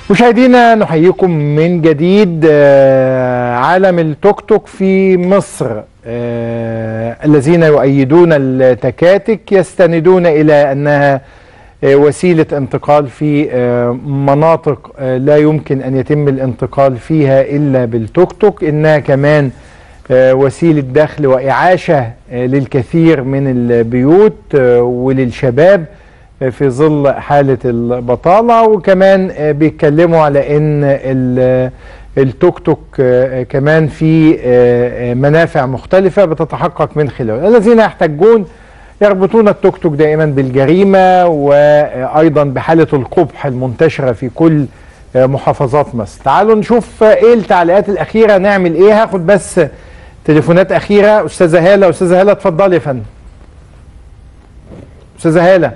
مشاهدينا نحييكم من جديد آه، عالم التوك توك في مصر آه، الذين يؤيدون التكاتك يستندون إلى أنها آه، وسيلة انتقال في آه، مناطق آه، لا يمكن أن يتم الانتقال فيها إلا بالتوك توك إنها كمان آه، وسيلة دخل وإعاشة آه، للكثير من البيوت آه، وللشباب آه، في ظل حالة البطالة وكمان آه، بيتكلموا على ان ال- التوك توك آه، كمان في آه، آه، منافع مختلفة بتتحقق من خلاله الذين يحتجون يربطون التوك توك دائما بالجريمة وأيضا بحالة القبح المنتشرة في كل آه، محافظات مصر تعالوا نشوف آه، ايه التعليقات الأخيرة نعمل ايه هاخد بس تليفونات أخيرة أستاذة هالة أستاذة هالة اتفضلي يا فندم أستاذة هالة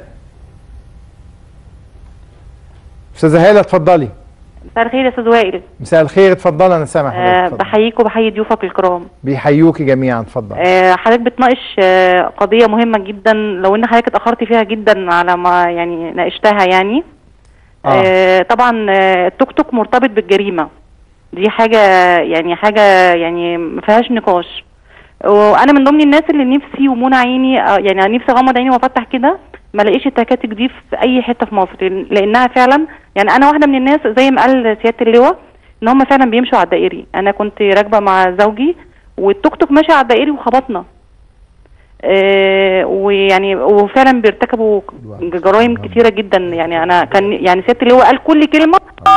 أستاذة هالة اتفضلي مساء الخير يا استاذ وائل مساء الخير اتفضلي أنا سامع أه حضرتك اتفضلي. بحييك وبحيي ضيوفك الكرام بيحيوكي جميعا اتفضل أه حضرتك بتناقش أه قضيه مهمه جدا لو ان حضرتك اتاخرت فيها جدا على ما يعني ناقشتها يعني آه. أه طبعا آه، التوك توك مرتبط بالجريمه دي حاجه يعني حاجه يعني ما فيهاش نقاش وانا من ضمن الناس اللي نفسي ومنى عيني آه، يعني نفسي اغمض عيني وافتح كده ما الاقيش التكاتك دي في اي حته في مصر لانها فعلا يعني انا واحده من الناس زي ما قال سياده اللواء ان هم فعلا بيمشوا على الدائري انا كنت راكبه مع زوجي والتوك توك ماشي على الدائري وخبطنا آه ويعني وفعلا بيرتكبوا جرائم كثيره جدا يعني انا كان يعني سياده اللواء قال كل كلمه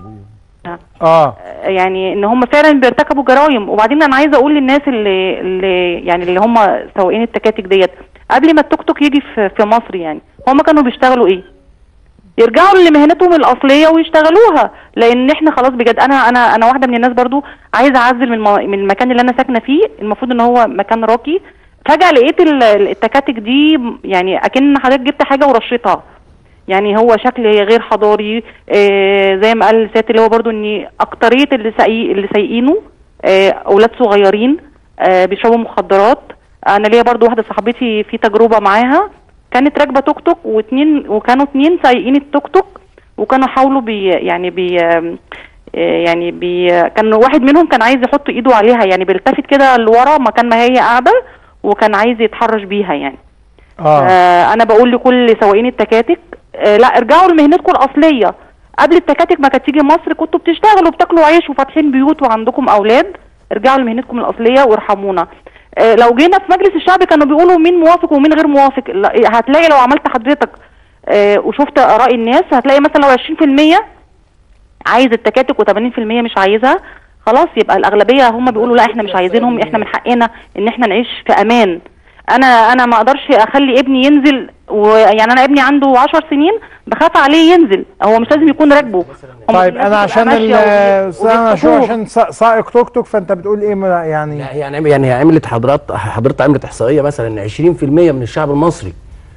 اه يعني ان هم فعلا بيرتكبوا جرائم وبعدين انا عايزه اقول للناس اللي اللي يعني اللي هم سواقين التكاتك ديت قبل ما التوك توك يجي في في مصر يعني هم كانوا بيشتغلوا ايه يرجعوا لمهنتهم الاصليه ويشتغلوها لان احنا خلاص بجد انا انا انا واحده من الناس برضو عايزه اعزل من الم- من المكان اللي انا ساكنه فيه المفروض ان هو مكان راقي فجاه لقيت ال- التكاتك دي يعني اكن حضرتك جبت حاجه ورشيتها يعني هو شكل غير حضاري آه زي ما قال سياده اللي هو برضو ان اكتريه اللي سايق اللي سايقينه آه اولاد صغيرين آه بيشربوا مخدرات انا ليا برضو واحده صاحبتي في تجربه معاها كانت راكبه توك توك واتنين وكانوا اتنين سايقين التوك توك وكانوا حاولوا بي يعني بي آم، آه، يعني بي كان واحد منهم كان عايز يحط ايده عليها يعني بيلتفت كده لورا مكان ما هي قاعده وكان عايز يتحرش بيها يعني اه آه انا بقول لكل سواقين التكاتك آه لا ارجعوا لمهنتكم الاصليه قبل التكاتك ما كانت تيجي مصر كنتوا بتشتغلوا وبتاكلوا عيش وفاتحين بيوت وعندكم اولاد ارجعوا لمهنتكم الاصليه وارحمونا آه لو جينا في مجلس الشعب كانوا بيقولوا مين موافق ومين غير موافق لا، هتلاقي لو عملت حضرتك آه وشفت اراء الناس هتلاقي مثلا لو 20% عايز التكاتك و80% مش عايزها خلاص يبقى الاغلبيه هم بيقولوا لا احنا مش عايزينهم احنا من حقنا ان احنا نعيش في امان انا انا ما اقدرش اخلي ابني ينزل ويعني انا ابني عنده 10 سنين بخاف عليه ينزل هو مش لازم يكون راكبه هم طيب الناس انا بتبقى عشان ماشية ال- وبي- انا شو وبيفتحوه. عشان سا- سائق توك توك فانت بتقول ايه ما- يعني لا يعني يعني هي عملت حضرات حضرتك عملت احصائيه مثلا ان 20% من الشعب المصري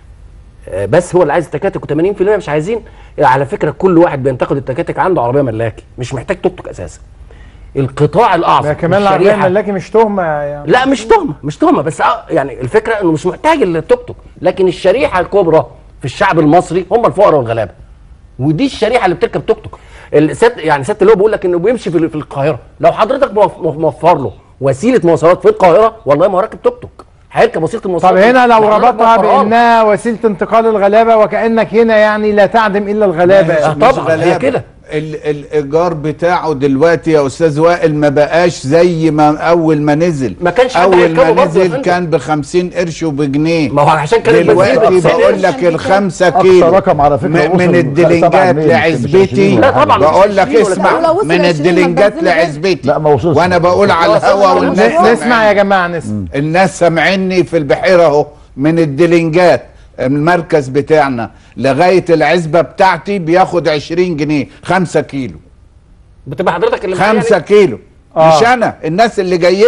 آه، بس هو اللي عايز التكاتك و80% مش عايزين على فكره كل واحد بينتقد التكاتك عنده عربيه ملاكي مش محتاج توك توك اساسا القطاع الاعظم ده كمان العربيه الشريحة- الملاكي مش تهمه يعني لا مش تهمه مش تهمه بس آه، يعني الفكره انه مش محتاج التوك توك لكن الشريحه الكبرى في الشعب المصري هم الفقراء والغلابه ودي الشريحه اللي بتركب توك توك الست يعني ست اللي هو بيقول لك انه بيمشي في في القاهره لو حضرتك موف- موف- موفر له وسيله مواصلات في القاهره والله ما هو راكب توك توك هيركب وسيله المواصلات طب هنا لو ما حضرتك ربطها موفرها له. بانها وسيله انتقال الغلابه وكانك هنا يعني لا تعدم الا الغلابه آه، مش طبعاً، هي غلابة. كده. ال الايجار بتاعه دلوقتي يا استاذ وائل ما بقاش زي ما اول ما نزل ما كانش حد اول هيركبه ما برضه يا نزل فندم. كان ب 50 قرش وبجنيه ما هو عشان كان البنزين دلوقتي بخمسين بقول قرش. لك الخمسة أقصى كيلو رقم على فكرة م- وصل من سبعة الدلنجات جنيه، مش لعزبتي عشرين. لا طبعاً مش بقول لك عشرين ولا اسمع حاجة. ولو وصل من 20 الدلنجات البنزين غالي. لعزبتي لا، ما وصلش. وانا بقول على وصل الهوا ولا والناس ن- نسمع يا سامعين. جماعه نسمع الناس سامعيني في البحيره اهو من الدلنجات المركز بتاعنا لغايه العزبه بتاعتي بياخد 20 جنيه 5 كيلو بتبقى حضرتك اللي معايا 5 يعني؟ كيلو آه. مش انا الناس اللي جايين لي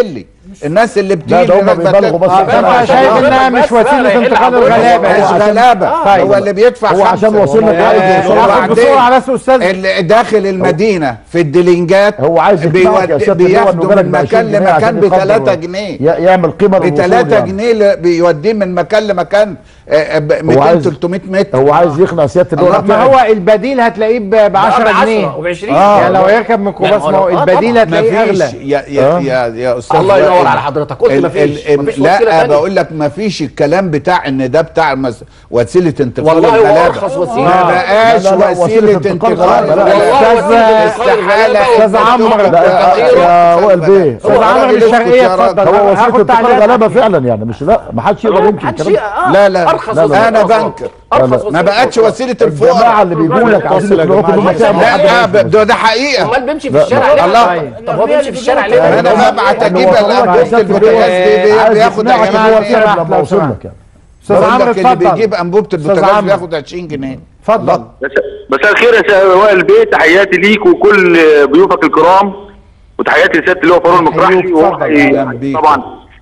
الناس اللي لا بتيجي ده هم راكبة بيبالغوا بس تدفع. عشان- انت عشان شايف حضرتك انها بس مش وسيله بقى انتقال حضرتك الغلابه مش يعني. غلابه طيب. هو اللي بيدفع هو عشان خمسة. وصلنا والله. لغاية آه، وصلنا. ناخد بسرعه بس استاذ اللي داخل المدينه في الدلينجات هو عايز يقنعك يا بيودي- سيادة اللواء إنه بياخدوا بالك من ب 20 مكان جنيه لمكان عشان ب يقدر 3 جنيه ي- يعمل قيمه ب للوصول 3 يعني. جنيه ل- بيوديه من مكان لمكان آه، ب 200 عايز- 300 متر هو عايز يقنع سياده اللواء ما هو البديل هتلاقيه ب 10 جنيه و20 آه. يعني لو يركب ميكروباص ما هو آه، البديل طبعاً. هتلاقيه اغلى مفيش يا يا آه. يا, يا استاذ الله ينور وائل. على حضرتك. قلت ال- مفيش. ال- مفيش وسيلة لا تانية. بقول لك مفيش الكلام بتاع ان ده بتاع مس- وسيله انتقال والله هو الغلابة. أرخص وسيلة. ما آه. بقاش لا، لا، لا، وسيله وسيلة انتقال انتقال غلابة. لا، لا. والله أستاذ- وسيلة استحالة انتقال أستاذ الغلابة عمرو. والتغيير. لا، يا وائل بيه. استاذ هو عمرو راجل من الشرقيه يسكت يا اتفضل هو وسيله هاخد انتقال تعليقك. غلابه فعلا يعني مش لا ما حدش يقدر ينكر محدش الكلام ده. آه، لا، لا. أرخص لا، لا. وسيلة انا مواصلات. بنكر أرخص لا. وسيلة ما بقتش مواصلات. وسيله الجماعه الفقراء اللي بيقول لك عايزين يا يقنعوك جماعة. انهم تعملوا حاجه لا مش ب- ده ده حقيقه امال بيمشي في لا، الشارع ليه؟ الله. طب هو بيمشي في الشارع ليه؟ انا لا، ببعت لا، اجيب لا، لا، الانبوبه لا، البوتاجاز بي- عايز بياخد يقنعك 20 ان هو جنيه تعب لو لما وصل سمحت. لك يعني استاذ بقول عمرو لك اللي اتفضل بيجيب انبوبه البوتاجاز عمرو. بياخد 20 جنيه اتفضل مساء الخير يا سيد وائل بيه تحياتي ليك وكل ضيوفك الكرام وتحياتي لسياده اللواء فاروق المقرحي أيوب، وهو اتفضل. أهلاً بيك. طبعا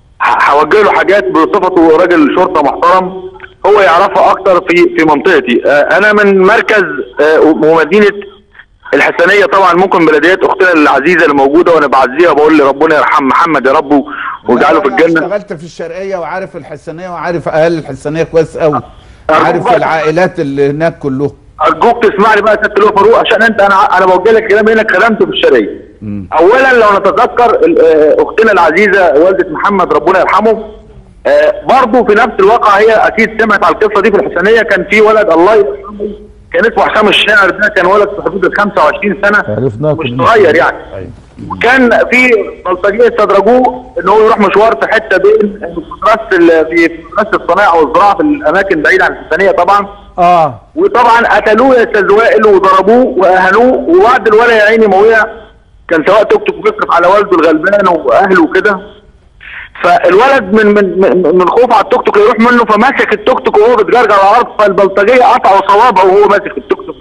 ه- هوجه له حاجات بصفته راجل شرطه محترم هو يعرفها اكتر في في منطقتي آه، انا من مركز آه، ومدينه الحسنيه طبعا ممكن بلديات اختنا العزيزه اللي موجوده وانا بعزيها بقول لربنا يرحم محمد يا رب ويجعله في أنا الجنه اشتغلت في الشرقيه وعارف الحسنيه وعارف اهالي الحسنيه كويس قوي أرجوك عارف بقى. العائلات اللي هناك كلهم ارجوك تسمع لي بقى يا سياده اللواء فاروق عشان انت انا انا بوجه لك كلام انك خدمت في الشرقيه. اولا لو نتذكر ال- آه، اختنا العزيزه والده محمد ربنا يرحمه آه، برضه في نفس الواقع هي اكيد سمعت على القصه دي في الحسينيه كان في ولد الله يرحمه كان اسمه حسام الشاعر ده كان ولد في حدود ال 25 سنه عرفناه مش كلنا. صغير يعني كان في بلطجيه استدرجوه ان هو يروح مشوار في حته بين في مدرسه ال- في في مدرسه الصناعه والزراعه في الاماكن بعيده عن الحسينيه طبعا اه وطبعا قتلوه يا استاذ وائل وضربوه واهانوه وبعد الولد يا عيني ما وقع كان سواق توك توك بيصرف على والده الغلبان واهله وكده فالولد من من من, من خوف على التوك توك يروح منه فمسك التوك توك وهو بيتجرجر على الارض فالبلطجيه قطعوا صوابعه وهو ماسك التوك توك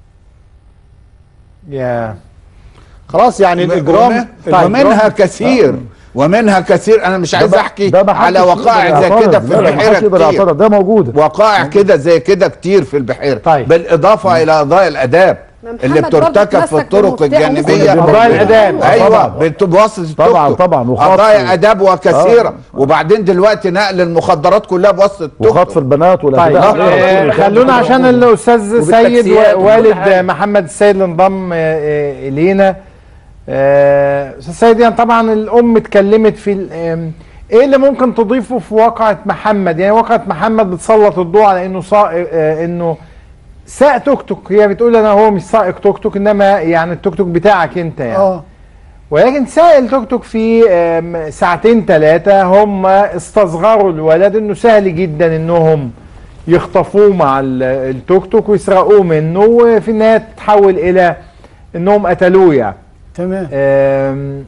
يا خلاص يعني الاجرام ومن- ومنها كثير ومنها كثير انا مش عايز ده- احكي ده ما على حدش وقائع يقدر زي يعترض. كده في لا، لا، ما البحيره حدش يقدر كتير يعترض ده موجود وقائع كده زي كده كتير في البحيره طيب. بالاضافه الى قضايا الاداب ما محمد اللي برضه بترتكب في اتمسك الطرق بالمفتاح الجانبيه ومسك قضايا الآداب. ايوه طبعاً. بواسطه التوك طبعاً، توك. طبعاً، وخطف قضايا اداب وكثيره آه. وبعدين دلوقتي نقل المخدرات كلها بواسطه التوك وخطف توك البنات طيب والاعتداء آه، خلونا عشان الاستاذ سيد وبالتاكسيات وكل والد حاجة. محمد السيد اللي انضم آه، آه، الينا آه، استاذ سيد يعني طبعا الام اتكلمت في ال- آم، ايه اللي ممكن تضيفه في واقعه محمد يعني واقعه محمد بتسلط الضوء على انه سائق آه، انه سائق توك توك هي بتقول انا هو مش سائق توك توك انما يعني التوك توك بتاعك انت يعني اه ولكن سائق التوك توك في آم، ساعتين ثلاثة هم استصغروا الولد انه سهل جدا انهم يخطفوه مع ال- التوك توك ويسرقوه منه وفي النهاية تتحول الى انهم قتلوه يعني تمام آم،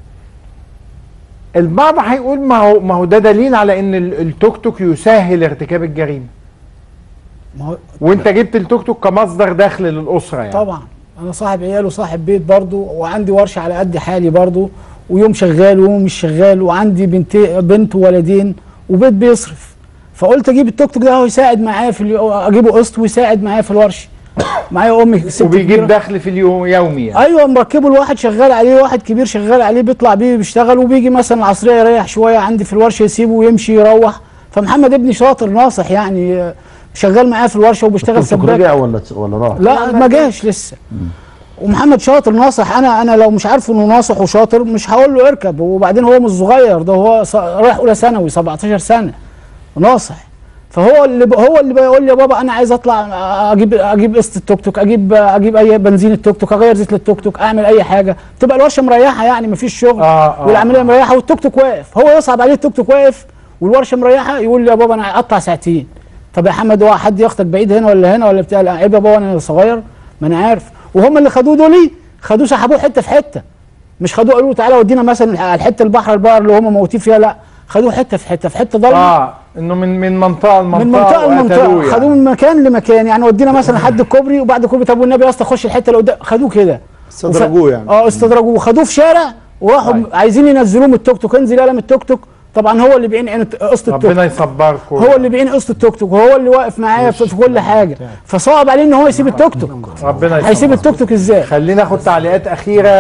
البعض هيقول ما هو ما هو ده دليل على ان ال- التوك توك يسهل ارتكاب الجريمة ما هو وانت جبت التوك توك كمصدر دخل للأسرة يعني طبعا انا صاحب عيال وصاحب بيت برضو وعندي ورشه على قد حالي برضو ويوم شغال ويوم مش شغال وعندي بنت بنت وولدين وبيت بيصرف فقلت اجيب التوك توك ده هو يساعد معايا في اليو- اجيبه قسط ويساعد معايا في الورشه معايا امي ست وبيجيب كبيرة. دخل في اليوم يومي يعني ايوه مركبه الواحد شغال عليه واحد كبير شغال عليه بيطلع بيه بيشتغل وبيجي مثلا العصريه يريح شويه عندي في الورشه يسيبه ويمشي يروح فمحمد ابني شاطر ناصح يعني آه، شغال معايا في الورشه وبيشتغل التوك توك سباك رجع ولا ولا راح لا ما جاش لسه ومحمد شاطر ناصح انا انا لو مش عارف انه ناصح وشاطر مش هقول له اركب وبعدين هو مش صغير ده هو ص- رايح اولى ثانوي 17 سنه ناصح فهو اللي ب... هو اللي بيقول لي يا بابا انا عايز اطلع اجيب اجيب قسط التوك توك اجيب اجيب اي بنزين التوك توك اغير زيت للتوك توك اعمل اي حاجه تبقى الورشه مريحه يعني مفيش شغل آه، آه، والعمليه مريحه والتوك توك واقف هو يصعب عليه التوك توك واقف والورشه مريحه يقول لي يا بابا انا هقطع ساعتين طب يا حمد هو حد ياخدك بعيد هنا ولا هنا ولا بتاع لا عيب يا بابا انا صغير ما انا عارف وهم اللي خدوه دول خدوه سحبوه حته في حته مش خدوه قالوا له تعالى ودينا مثلا على الحته البحر البقر اللي هم موتين فيها لا خدوه حته في حته في حته ضلمه اه انه من من منطقه لمنطقه من منطقه لمنطقه وقتلوه يعني. خدوه من مكان لمكان يعني ودينا مثلا لحد الكوبري وبعد الكوبري طب والنبي يا اسطى خش الحته اللي قدام خدوه كده استدرجوه يعني اه استدرجوه خدوه في شارع وراحوا طيب. عايزين ينزلوه من التوك توك انزل يلا من التوك توك طبعا هو اللي بيعين عين الت- قسط التوك ربنا يصبركم هو اللي بيعين قسط التوك توك وهو اللي واقف معايا في, في كل حاجه فصعب عليه ان هو يسيب التوك توك ربنا هيسيب يصبركم التوك توك ازاي خلينا ناخد تعليقات اخيره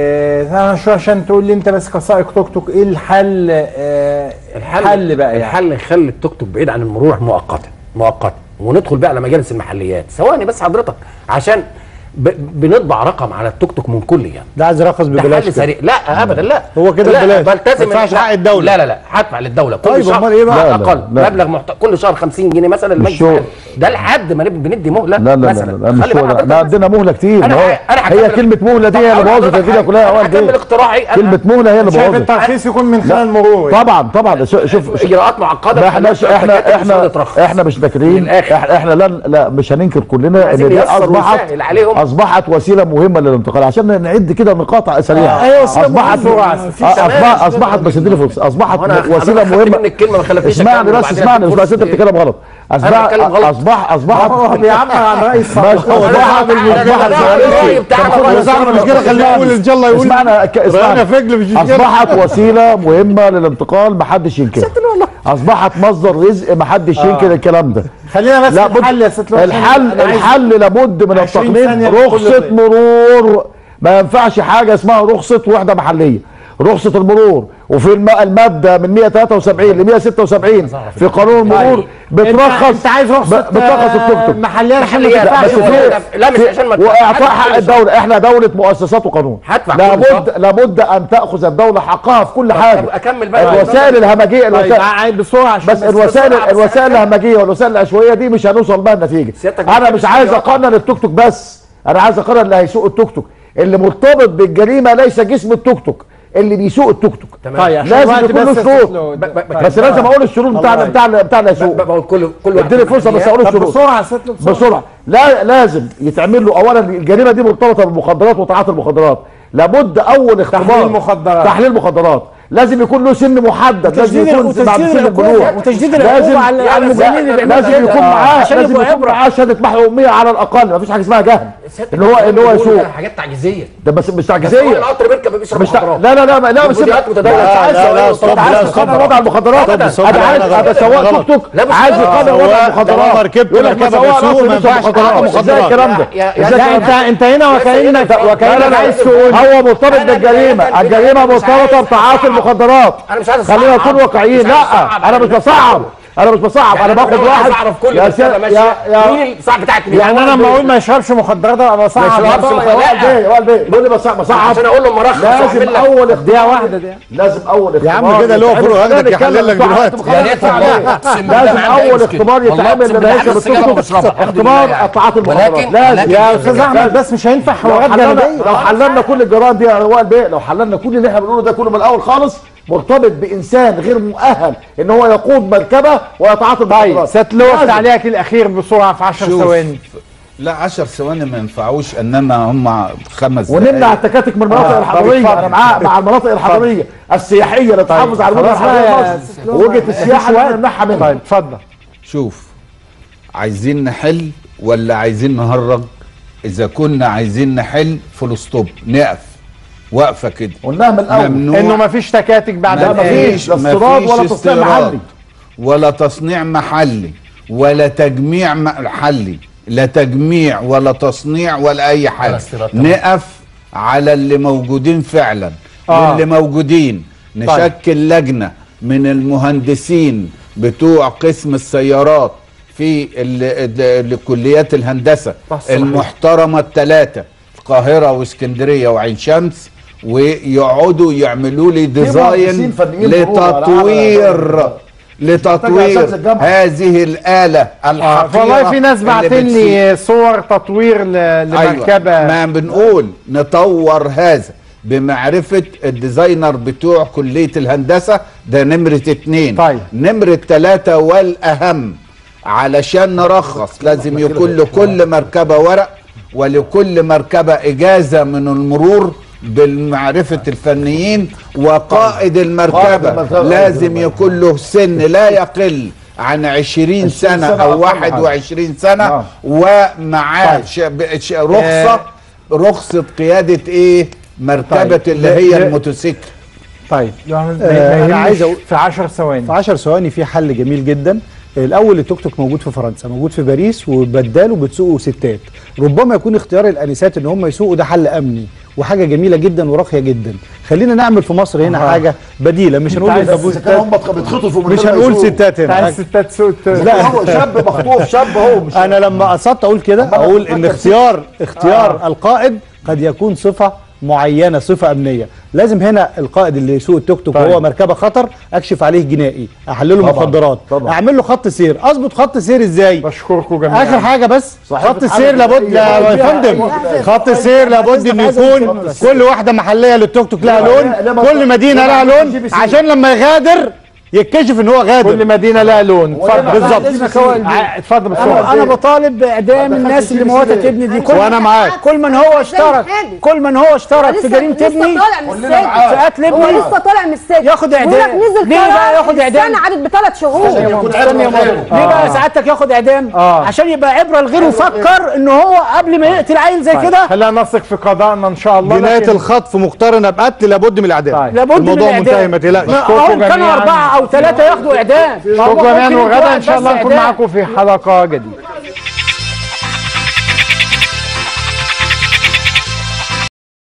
آه انا شو عشان تقول لي انت بس كسائق توك توك ايه الحل آه الحل بقى يعني الحل يخلي التوك توك بعيد عن المرور مؤقتا مؤقتا وندخل بقى على مجالس المحليات ثواني بس حضرتك عشان ب... بنطبع رقم على التوك توك من كل يعني ده عايز يرخص ده ببلاش حل كده. سريع لا ابدا لا هو كده لا ببلاش. بلتزم ما يدفعش لا، حق الدولة. لا لا لا هدفع للدوله كل طيب، شهر أمال إيه بقى؟ على لا، لا، الاقل لا. مبلغ محت... كل شهر 50 جنيه مثلا للمجلس مش هو. المحلي. ده لحد ما نب- بندي مهله لا لا لا مثلا لا, لا مش خلي هو بالك ده حضرتك احنا بس. عندنا مهله كتير انا ما هو ه- انا هي هكمل- كلمه مهله دي طب هي اللي هقول بوظت لحضرتك الدنيا حاجة. كلها انا وقال هكمل ايه اقتراحي أنا- كلمه مهله هي اللي شايف بوظت الترخيص يكون من خلال المرور يعني. طبعا طبعا شوف شوف اجراءات معقده ما احناش بتخلي احنا التكاتك احنا مش تترخص. احنا مش فاكرين للآخر. احنا احنا لا لا مش هننكر كلنا ان عايزين دي نيسر اصبحت ونسهل عليهم. اصبحت وسيله مهمه للانتقال عشان نعد كده نقاط سريعه أيوة، وسيلة اصبحت مهمة. أ- اصبحت اصبحت بس اديني فرصه اصبحت وأنا وسيله حضرتك خدت مهمه مني الكلمة ما خلتنيش اسمعني أكمل بس وبعدين اسمعني أديك بس انت فرصة. بتتكلم غلط اصبح بتكلم غلط. اصبح اصبحت هو بيعبر عن رأي الصالح ماشي اصبحت اصبحت الرأي بتاعنا طب الرأي خد- بتاعنا مش كده خليه يقول ان شاء الله يقول اسمعنا ك- رأينا اسمعنا في رجل مش مشكلة. اصبحت وسيله مهمه للانتقال محدش ينكرها اصبحت مصدر رزق محدش ينكر الكلام ده خلينا بس لا الحل يا ست لؤي، عشان الحل أنا عايز- الحل لابد من 20 التقنين ثانية لكل رخصة ضيف. مرور ما ينفعش حاجة اسمها رخصة وحدة محلية رخصة المرور وفي الم- المادة من 173 ل 176 في قانون المرور بترخص انت عايز رخصة ب- بترخص التوك توك محلية عشان ما محليات. لا تدفعش بس لا، في لا، مش في- عشان ما واعطاء تدفعش حق كل الدولة احنا دولة مؤسسات وقانون هدفع كل لابد شهر. لابد ان تاخذ الدولة حقها في كل حاجة أكمل بقى. الوسائل الهمجية طيب الوسائل عايز بسرعة عشان بس الوسائل بسرعة، بس الوسائل أكمل. الهمجيه والوسائل العشوائيه دي مش هنوصل بها النتيجه سيادتك انا بتتكلم مش عايز في اقنن التوك توك بس انا عايز اقنن اللي هيسوق التوك توك اللي مرتبط بالجريمه ليس جسم التوك توك اللي بيسوق التوك توك تمام. طيب عشان لازم الوقت يكون له بس يا شروط. ست لؤي. ب- ب- طيب. بس لازم اقول الشروط بتاع الله بتاع بتاع اللي هيسوق بقول كل كل واحد اديني فرصه بس اقول طب الشروط بسرعة يا ست لؤي، بسرعة بسرعه لا لازم يتعمل له اولا الجريمه دي مرتبطه بالمخدرات وتعاطي المخدرات لابد اول اختبار تحليل مخدرات. تحليل مخدرات لازم يكون له سن محدد لازم وتجديد يكون بعد وتجديد سن البلوغ العقوبة وتجديد لازم العقوبة على على المجرمين اللي بيعملوا لازم كده. يكون معاه عشان لازم يبقوا يكون عبرة معاه شهاده محو اميه على الاقل مفيش حاجه اسمها جهل ان هو ان هو يسوق حاجات تعجيزيه ده بس مش بس هو تعجيزيه القطر بيركب بيشرب مش تع... مخدرات لا لا لا لا لا بس والفيديوهات متداولة. لا، عايز لا، لا، أنت ستوب، عايز لا، تقنن ستوب. وضع المخدرات ستوب، ستوب، انا لا، عايز لا، لا، ابقى لا، سواق لا، توك توك لا، بس عايز هو- يقنن هو وضع طالما المخدرات ركبت يقول لك مركبة سواق بيسوق، قطر ما بيشرب ينفعش مخدرات تحت ازاي مخدرات. الكلام ده يا- يا- ازاي لا الكلام انت ده انت هنا وكانك لا، لا، وكانك لا. عايز تقول هو مرتبط أنا بالجريمه بداية الجريمه بداية مش عايز مرتبطه بتعاطي أصعب. المخدرات أنا مش عايز خلينا أصعب. نكون واقعيين مش عايز لا أصعب. انا مش بصعب انا مش بصعب انا باخد واحد اعرف كل يا مسألة سيا- ماشيه يا مين يا الصعب بتاعت يعني انا لما اقول ما يشربش مخدرات ابقى صعب يا يشربش بابا، يا لا. والد بيه، يا والد بيه بيقول لي بصعب بصعب عشان اقول له مرخص لازم وأعمل لك. اول دقيقة اختبار واحدة دي لازم اول يا عم اختبار كده اللي هو يتعمل. فروق خلينا هاخدك نتكلم يحلل لك بسرعة، دلوقتي. أنت يا مخلص ريت ساعة والله. ليه؟ أقسم بالله لازم ما عندي اول مشكلة. اختبار والله يتعمل أقسم بالله للهيكل عندي السجاير ما التوك بشربها. الحمد اختبار لله. تعاطي المخدرات ولكن- لازم ولكن- يا استاذ احمد بس مش هينفع لو حوارات حللنا جانبيه لو حللنا كل الجرائم دي يا وائل بيه لو حللنا كل اللي احنا بنقوله ده كله من الاول خالص مرتبط بانسان غير مؤهل ان هو يقود مركبه ويتعاطى طيب المخدرات ست لؤي لازم. تعليقك الاخير بسرعه في 10 شوف. ثواني لا 10 ثواني ما ينفعوش انما هم خمس ونمنع دقايق. التكاتك من المناطق آه، الحضريه طب انا معاه مع المناطق الحضريه السياحيه اللي تحافظ على الوجهه خلاص بقى الحضريه يا في ست مصر لؤي، ووجهه مفيش السياحه وقت. اللي نمنعها منها طيب اتفضل شوف عايزين نحل ولا عايزين نهرج اذا كنا عايزين نحل فول ستوب نقف وقفه كده قلناها من الاول ممنوع انه ما فيش تكاتك بعد لا، الآن. مفيش. لا استيراد ولا تصنيع استيراد محلي. ولا تصنيع محلي ولا تجميع محلي لا تجميع ولا تصنيع ولا اي حاجه استيراد طبعا. نقف على اللي موجودين فعلا آه. واللي موجودين نشكل لجنه من المهندسين بتوع قسم السيارات في ال- ال- الكليات الهندسه صحيح. المحترمه الثلاثه القاهره واسكندريه وعين شمس ويقعدوا يعملوا لي ديزاين مهندسين فنيين مرور على لتطوير أعلى لتطوير أساتذة الجامعة. هذه الآلة آه، الحقيرة والله في ناس اللي بعتين بتسوق. لي صور تطوير ل- لمركبه أيوة. ما بنقول نطور هذا بمعرفة الديزاينر بتوع كلية الهندسة ده نمرة اتنين طيب. نمرة تلاتة والأهم علشان نرخص لازم يكون لكل مركبة ورق ولكل مركبة إجازة من المرور بالمعرفة الفنيين وقائد قائد المركبة المركبة. لازم يكون له سن لا يقل عن عشرين سنة سنة أو أقل واحد حاجة. وعشرين سنة نعم. ومعاه ش- ب- ش- رخصة رخصة قيادة ايه مرتبه طيب. اللي ل- هي ل- الموتوسيكل طيب ما آه، أنا يهمش عايز أقول- في 10 ثواني في 10 ثواني في حل جميل جدا الاول التوك توك موجود في فرنسا موجود في باريس وبدال وبتسوقوا ستات ربما يكون اختيار الانسات ان هم يسوقوا ده حل امني وحاجه جميله جدا وراقيه جدا خلينا نعمل في مصر هنا آه. حاجه بديله مش هنقول عايز يسوقوا أبوس ستات هم بيتخطفوا من مش غير ما هنقول يسوقوا. ستات هنا عايز ستات سوق لا هو شاب مخطوف شاب اهو مش انا لما قصدت اقول كده اقول ان اختيار اختيار آه. القائد قد يكون صفه معينه صفه امنيه لازم هنا القائد اللي يسوق التوك توك طيب. وهو مركبه خطر اكشف عليه جنائي احلله طبعاً، مخدرات طبعاً. اعمل له خط سير اظبط خط سير ازاي بشكركم جميعا اخر حاجه بس صاحبة خط السير حاجة لابد بدائية. لا- يا فندم خط السير لابد ان يكون كل واحده محليه للتوك توك لها لا، لا، لون ما- كل مدينه لا، لها ما لون تجيب سير. عشان لما يغادر يتكشف ان هو غادر كل مدينه لها لون اتفضل بالظبط ع- اتفضل انا بسرعه انا بطالب باعدام الناس اللي موتت ابني دي كل وانا معاك كل من هو اشترك حاجة. كل من هو اشترك في لسه- جريمه لسه ابني طالع من كلنا السجن معاه. في قتل هو ابني لسه طالع من السجن ياخد إعدام. بيقول لك نزل ليه طلع بقى ياخد إعدام؟ السنه عدت بثلاث شهور يكون استنى يا عبرة ماما لغيره. ليه بقى سعادتك ياخد اعدام آه. عشان يبقى عبره لغيره وفكر ان هو قبل ما يقتل عيل زي كده خلينا نثق في قضائنا ان شاء الله جنايه لكن- الخطف مقترنه بقتل لابد من الاعدام طيب. لابد من الموضوع الإعدام. منتهي ما تقلقش ما- أشكركم هم كانوا جميعاً. اربعه او ثلاثه ياخدوا اعدام شكرا جميعا ممكن وغدا ان واحد شاء بس الله نكون إعدام. معكم في حلقه جديده